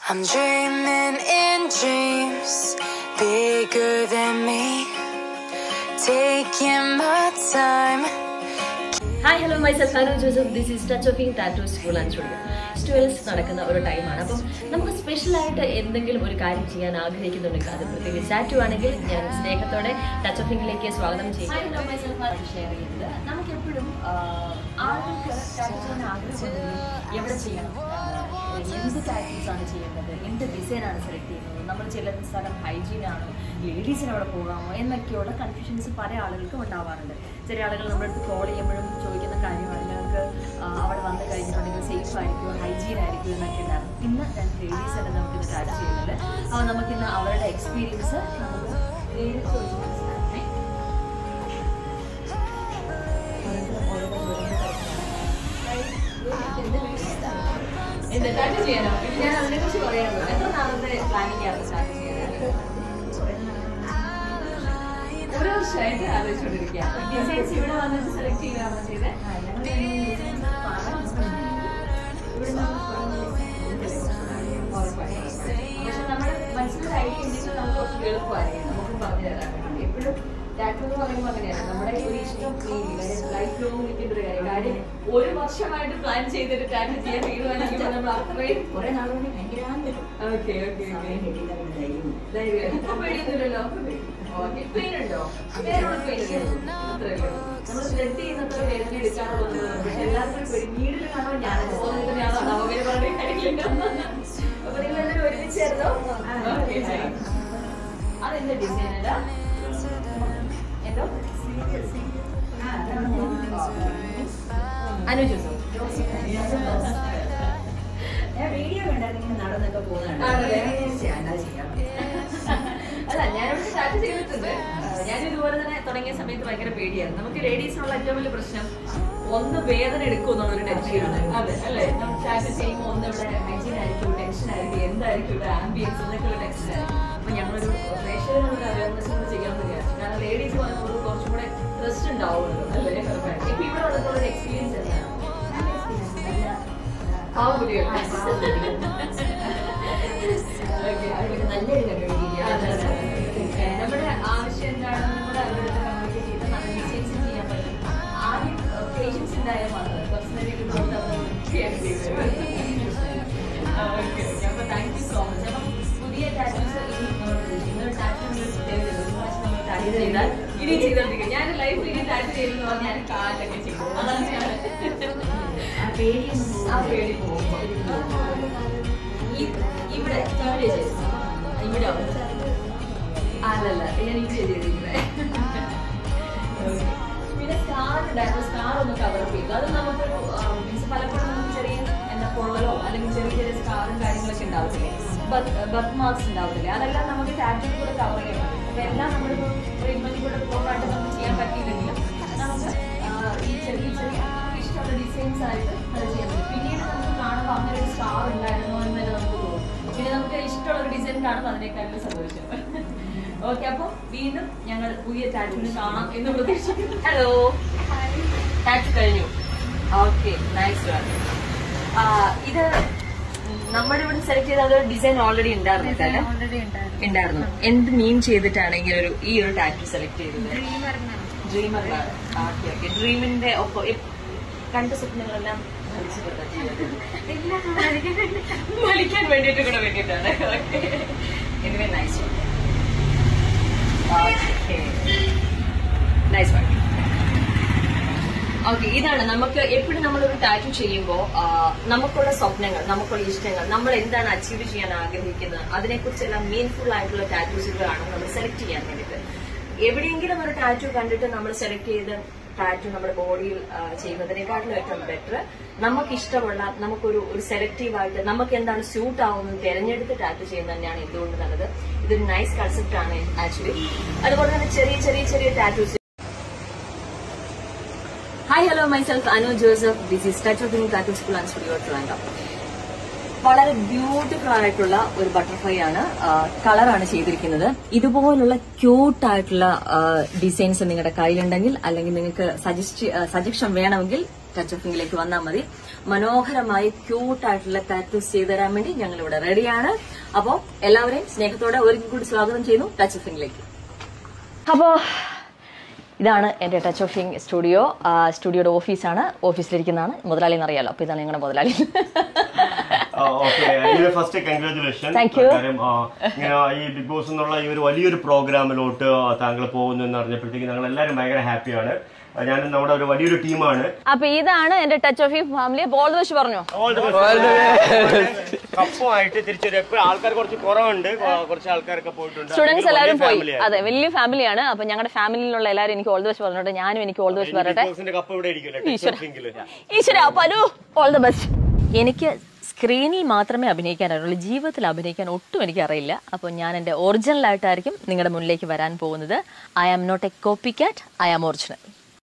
I'm dreaming in dreams bigger than me. Taking my time. Hi hello myself Anu Joseph this is touch of tattoo school and studio students നടക്കുന്ന ഒരു ടൈമാണ് അപ്പം നമുക്ക് സ്പെഷ്യലായിട്ട് എന്തെങ്കിലും ഒരു കാര്യം ചെയ്യാൻ ആഗ്രഹിക്കുന്നുണ്ടെങ്കിൽ അത് പ്രത്യേകിച്ച് ടാറ്റു ആണെങ്കിൽ ഞാൻ സ്നേഹത്തോടെ ടച്ച് ഓഫിംഗിലേക്ക് സ്വാഗതം ചെയ്യും ഷെയർ ചെയ്യുന്നത് നമുക്ക് എപ്പോഴും ആളുകൾക്ക് ടാറ്റു ചെയ്യാൻ ആഗ്രഹമുണ്ടെങ്കിൽ എവിടെ ചെയ്യണം ആഹ് എന്ത് ടാറ്റൂസ് ആണ് ചെയ്യേണ്ടത് എന്ത് ഡിസൈൻ ആണ് സെലക്ട് ചെയ്യുന്നത് നമ്മൾ ചെല്ലുന്ന സ്ഥലം ഹൈജീൻ ആണോ ലേഡീസിന് അവിടെ പോകാമോ എന്നൊക്കെയുള്ള കൺഫ്യൂഷൻസ് പല ആളുകൾക്കും ഉണ്ടാവാറുണ്ട് ചില ആളുകൾ നമ്മുടെ അടുത്ത് കോൾ ചെയ്യുമ്പോഴും ചോദിക്കുന്ന കാര്യമാണ് ഞങ്ങൾക്ക് ആ, അവിടെ വന്നു കഴിഞ്ഞിട്ടുണ്ടെങ്കിൽ സേഫ് ആയിരിക്കുമോ ഹൈജീൻ ആയിരിക്കുമോ എന്നൊക്കെ ഉണ്ടായിരുന്നു ഇന്ന് രണ്ട് ലേഡീസ് തന്നെ നമുക്ക് ഇന്ന് ടാറ്റ് ചെയ്യുന്നത് അപ്പോൾ നമുക്കിന്ന് അവരുടെ എക്സ്പീരിയൻസ് നമുക്ക് നേരിട്ട് ചോദിച്ച് മനസ്സിലാക്കണേ ഓരോരുത്തരും ഓരോ എന്താ ടാറ്റ് ചെയ്യാനോ ഞാൻ അതിനെ കുറിച്ച് പറയാമോ എത്ര നാളത്തെ പ്ലാനിങ് ആണ് സ്റ്റാർട്ട് ചെയ്യാൻ ഒരു വർഷമായിട്ട് ആലോചിച്ചുകൊണ്ടിരിക്കുകയാണ് ഡിസൈൻസ് ഇവിടെ വന്നിട്ട് സെലക്ട് ചെയ്യുകയാണോ ചെയ്തത് പക്ഷെ നമ്മുടെ മനസ്സിലൊരു ഐഡിയ ഉണ്ടെങ്കിൽ നമുക്ക് കുറച്ച് എളുപ്പമായിരിക്കും നമുക്ക് പറഞ്ഞു തരാൻ വേണ്ടി എപ്പോഴും ടാറ്റു എന്ന് പറയുമ്പോൾ അങ്ങനെയാണ് നമ്മുടെ ഒരു ഇഷ്ടം ലൈഫ് ലോങ് നിൽക്കേണ്ട ഒരു കാര്യം കാര്യം ഒരു വർഷമായിട്ട് പ്ലാൻ ചെയ്തിട്ട് ടാറ്റു ചെയ്യാൻ തീരുമാനിക്കുമ്പോൾ നമ്മൾ അത്രയും കുറെ നാളുകൊണ്ട് ഭയങ്കര ആന്തരം. ഓക്കെ ഓക്കെ ഓക്കെ സമയം കിട്ടിയില്ല, ധൈര്യം. ധൈര്യം. ഇപ്പൊ പേടിയൊന്നുമില്ലല്ലോ ഓക്കെ പെയിൻ ഉണ്ടോ വേറെ പെയിൻ അത്രേ ഉള്ളൂ നമ്മൾ ബ്ലഡ് ചെയ്യുന്നത്ര വേദന എടുക്കാറുള്ളത് പക്ഷെ എല്ലാവർക്കും പേടി നീഡിൽ കാണുമ്പോൾ ഞാൻ തോന്നുന്നതിനാണോ നവകര് പറഞ്ഞ കാര്യമില്ല അപ്പൊ നിങ്ങൾ എല്ലാവരും ഒരുമിച്ചായിരുന്നോ Okay, fine. അതെന്താ ഡിസൈൻ അല്ല എന്തോ ആ, അതാണ് ഞാൻ അനുജോ ഞാൻ വീഡിയോ കണ്ടായിരുന്നു ഇങ്ങനെ നടന്നൊക്കെ പോകുന്നുണ്ട് ആണല്ലേ? അല്ലാതെ ചെയ്യാം അല്ല ഞാനിവിടെ സ്റ്റാർട്ട് ചെയ്തിട്ടുണ്ട് ഞാൻ ഇതുപോലെ തന്നെ തുടങ്ങിയ സമയത്ത് ഭയങ്കര പേടിയായിരുന്നു നമുക്ക് ലേഡീസിനുള്ള ഏറ്റവും വലിയ പ്രശ്നം ഒന്ന് വേദന എടുക്കും എന്നുള്ളൊരു ടെൻഷനാണ് അതെ അല്ലേ നമ്മൾ സ്റ്റാർട്ട് ചെയ്യുമ്പോൾ ഒന്ന് ഇവിടെ ഹൈജീൻ ആയിരിക്കും ടെൻഷൻ ആയിരിക്കും എന്തായിരിക്കും ഇവിടെ ആംബിയൻസ് എന്നൊക്കെയുള്ള ടെൻഷൻ ആയിരിക്കും അപ്പൊ ഞങ്ങളൊരു പ്രേക്ഷകനുള്ള അവയർനെസ് കൂടെ ചെയ്യാമെന്ന് വിചാരിച്ചു കാരണം ലേഡീസ് പറയുന്നത് കുറച്ചും കൂടെ റെസ്റ്റ് ഉണ്ടാവുമല്ലോ അല്ലേ ഇപ്പൊ ഇവിടെ വന്നപ്പോൾ ഒരു എക്സ്പീരിയൻസ് എന്താണ് പാവം കുട്ടികൾ Okay, അവർക്ക് നല്ലൊരു കണ്ടുപിടിക്കുക. നമ്മുടെ ആവശ്യം എന്താണെന്ന് നമ്മുടെ അവരുടെ കമ്മ്യൂണിക്കേറ്റ് ചെയ്ത് നല്ല ഡിസൈൻസ് ചെയ്യാൻ പറ്റും ആദ്യം പേഷ്യൻസ് ഉണ്ടായാൽ മാത്രം പേഴ്സണലി റിപ്പോർട്ട് അപ്പൊ താങ്ക് യു സോ മച്ച് അപ്പം പുതിയ ടാറ്റൂസ് ഇനി ടാറ്റു ചെയ്താൽ ഇനി ചെയ്തോണ്ടിരിക്കും ഞാൻ ലൈഫിൽ ഇനി ടാറ്റു ചെയ്തെന്ന് പറഞ്ഞാൽ ഞാൻ കാലൊക്കെ ചെയ്യും അതാണ് ആ പേടിയൊന്നും ആ പേടി പോകുമ്പോൾ ഈ- ഇവിടെ ഇവിടെ ചെയ്തു. ഇവിടെ അല്ലല്ല ഞാൻ ഇവിടെ ചെയ്തിരിക്കുന്നത് പിന്നെ സ്കാർ ഉണ്ടായിരുന്നു സ്കാർ ഒന്ന് കവർ ചെയ്തു അത് നമുക്കൊരു മീൻസ് പലപ്പോഴും നമുക്ക് ചെറിയ എന്താ പൊള്ളലോ അല്ലെങ്കിൽ ചെറിയ ചെറിയ സ്കാറും കാര്യങ്ങളൊക്കെ ഉണ്ടാവത്തില്ലേ ബർത്ത് മാർക്സ് ഉണ്ടാവത്തില്ലേ അതെല്ലാം നമുക്ക് ടാറ്റു കൂടെ കവർ ചെയ്യാൻ പറ്റും അപ്പൊ എല്ലാം നമ്മളിപ്പോൾ ട്രീറ്റ്മെന്റിൽ കൂടെ പ്രോപ്പറായിട്ട് നമുക്ക് ചെയ്യാൻ പറ്റിയില്ലെങ്കിലും നമുക്ക് ആ, ഈ ചെറിയ ചെറിയ നമുക്ക് ഇഷ്ടമുള്ള ഡിസൈൻസ് ആയിട്ട് അത് ചെയ്യാൻ പറ്റും പിന്നീട് നമുക്ക് കാണുമ്പോൾ അങ്ങനെ ഒരു സ്റ്റാർ ഉണ്ടായിരുന്നോ എന്ന് തന്നെ നമുക്ക് തോന്നും പിന്നെ നമുക്ക് ഇഷ്ടമുള്ള ഒരു ഡിസൈൻ കാണുമ്പോൾ അതിനേക്കാളും സന്തോഷം ഓക്കെ അപ്പോൾ വീണ്ടും ഞങ്ങൾ പുതിയ ടാറ്റുവിന് കാണാം എന്ന് പ്രതീക്ഷിക്കുന്നു ഹലോ ടാറ്റു കഴിഞ്ഞു ഓക്കെ നൈസ് ഇത് നമ്മുടെ ഇവിടെ സെലക്ട് ചെയ്ത അതൊരു ഡിസൈൻ ഓൾറെഡി ഉണ്ടായിരുന്നു അല്ലേ? ഉണ്ടായിരുന്നു എന്ത് മീൻ ചെയ്തിട്ടാണ് ഇങ്ങനെ ഒരു ഈ ഒരു ടാറ്റു സെലക്ട് ചെയ്തത് ഡ്രീമറിലാണ് ഓക്കെ ഓക്കെ ഡ്രീമിന്റെ ഒപ്പം എപ്- കണ്ട സ്വപ്നങ്ങളെല്ലാം വലിക്കാൻ വേണ്ടിയിട്ട് കൂടെ വേണ്ടിയിട്ടാണ് okay anyway nice nice one okay ഇതാണ് നമുക്ക് എപ്പോഴും നമ്മളൊരു ടാറ്റു ചെയ്യുമ്പോൾ നമുക്കുള്ള സ്വപ്നങ്ങൾ നമുക്കുള്ള ഇഷ്ടങ്ങൾ നമ്മൾ എന്താണ് അച്ചീവ് ചെയ്യാൻ ആഗ്രഹിക്കുന്നത് അതിനെക്കുറിച്ചെല്ലാം മീൻഫുൾ ആയിട്ടുള്ള ടാറ്റൂസുകളാണ് നമ്മൾ സെലക്ട് ചെയ്യാൻ വേണ്ടിയിട്ട് എവിടെയെങ്കിലും ഒരു ടാറ്റു കണ്ടിട്ട് നമ്മൾ സെലക്ട് ചെയ്ത് ടാറ്റു നമ്മുടെ ബോഡിയിൽ ചെയ്യുന്നതിനെക്കാട്ടിലും ഏറ്റവും ബെറ്റർ നമുക്ക് ഇഷ്ടമുള്ള നമുക്കൊരു ഒരു സെലക്റ്റീവ് ആയിട്ട് നമുക്ക് എന്താണ് സ്യൂട്ട് ആവുന്നത് തിരഞ്ഞെടുത്ത് ടാറ്റു ചെയ്യുന്നത് തന്നെയാണ് എന്തുകൊണ്ട് നല്ലത് ഇതൊരു നൈസ് കൺസെപ്റ്റ് ആണ് ആക്ച്വലി അതുപോലെ തന്നെ ചെറിയ ചെറിയ ചെറിയ tattoos hi hello myself Anu Joseph this is touch of tattoo school and studio Trivandrum വളരെ ബ്യൂട്ടിഫുൾ ആയിട്ടുള്ള ഒരു ബട്ടർഫ്ലൈ ആണ് കളറാണ് ചെയ്തിരിക്കുന്നത് ഇതുപോലുള്ള ക്യൂട്ട് ആയിട്ടുള്ള ഡിസൈൻസ് നിങ്ങളുടെ കയ്യിലുണ്ടെങ്കിൽ അല്ലെങ്കിൽ നിങ്ങൾക്ക് സജസ്റ്റ് സജഷൻ വേണമെങ്കിൽ ടച്ച് ഓഫിംഗിലേക്ക് വന്നാൽ മതി മനോഹരമായി ക്യൂട്ടായിട്ടുള്ള ടാറ്റൂസ് ചെയ്തു തരാൻ വേണ്ടി ഞങ്ങൾ ഇവിടെ റെഡിയാണ് അപ്പോൾ എല്ലാവരെയും സ്നേഹത്തോടെ ഒരിക്കൽ കൂടി സ്വാഗതം ചെയ്യുന്നു ടച്ച് ഫിംഗിലേക്ക് അപ്പോൾ ഇതാണ് എൻ്റെ ടച്ച് ഓഫ് ഫിംഗ് സ്റ്റുഡിയോ ആ, സ്റ്റുഡിയോയുടെ ഓഫീസാണ് ഓഫീസിലിരിക്കുന്നതാണ് മുതലാളി എന്നറിയാലോ അപ്പോൾ ഇതാണ് ഞങ്ങളുടെ മുതലാളി ഫസ്റ്റ് കൺഗ്രാറ്റുലേഷൻ Thank you. കാര്യം ആ, ഇങ്ങനെ ഈ ബിഗ് ബോസ് എന്നുള്ള ഈ ഒരു വലിയൊരു പ്രോഗ്രാമിലോട്ട് താങ്കൾ പോകുന്നു എന്ന് അറിഞ്ഞപ്പോഴത്തേക്ക് ഞങ്ങൾ എല്ലാവരും ഭയങ്കര ഹാപ്പിയാണ് ഞാൻ നമ്മുടെ ഒരു വലിയൊരു ടീമാണ് അപ്പൊ ഇതാണ് എൻ്റെ ടച്ച് ഓഫ് ഫിംഗ് ഫാമിലി ബോൾ വെച്ച് പറഞ്ഞു കപ്പുമായിട്ട് തിരിച്ചു എപ്പോഴും ആൾക്കാർ കുറച്ച് കുറവുണ്ട് കൊ- കുറച്ച് ആൾക്കാരൊക്കെ പോയിട്ടുണ്ട് സ്റ്റുഡൻസ് അതൊരു എല്ലാവരും വലിയ പോയി family ആണ്. അതെ വലിയ ഫാമിലിയാണ് അപ്പൊ ഞങ്ങളുടെ ഫാമിലിയിലുള്ള എല്ലാവരും എനിക്ക് ഓൾ ദ ബെസ്റ്റ് പറഞ്ഞോട്ടെ ഞാനും എനിക്ക് ഓൾ ദ ബെസ്റ്റ് ഈ പറയട്ടെ ബിഗ് ബോസിന്റെ കപ്പ് ഇവിടെ ഇരിക്കുമല്ലോ ഈശ്വര. ടെക്നിക്കില്. ഈശ്വര പലു ഓൾ ദ ബെസ്റ്റ് എനിക്ക് സ്ക്രീനിൽ മാത്രമേ അഭിനയിക്കാൻ അറിയുള്ളൂ ജീവിതത്തിൽ അഭിനയിക്കാൻ ഒട്ടും എനിക്ക് അറിയില്ല അപ്പോൾ ഞാൻ എൻ്റെ ഒറിജിനൽ ആയിട്ടായിരിക്കും നിങ്ങളുടെ മുന്നിലേക്ക് വരാൻ പോകുന്നത് I am not a copy cat I am original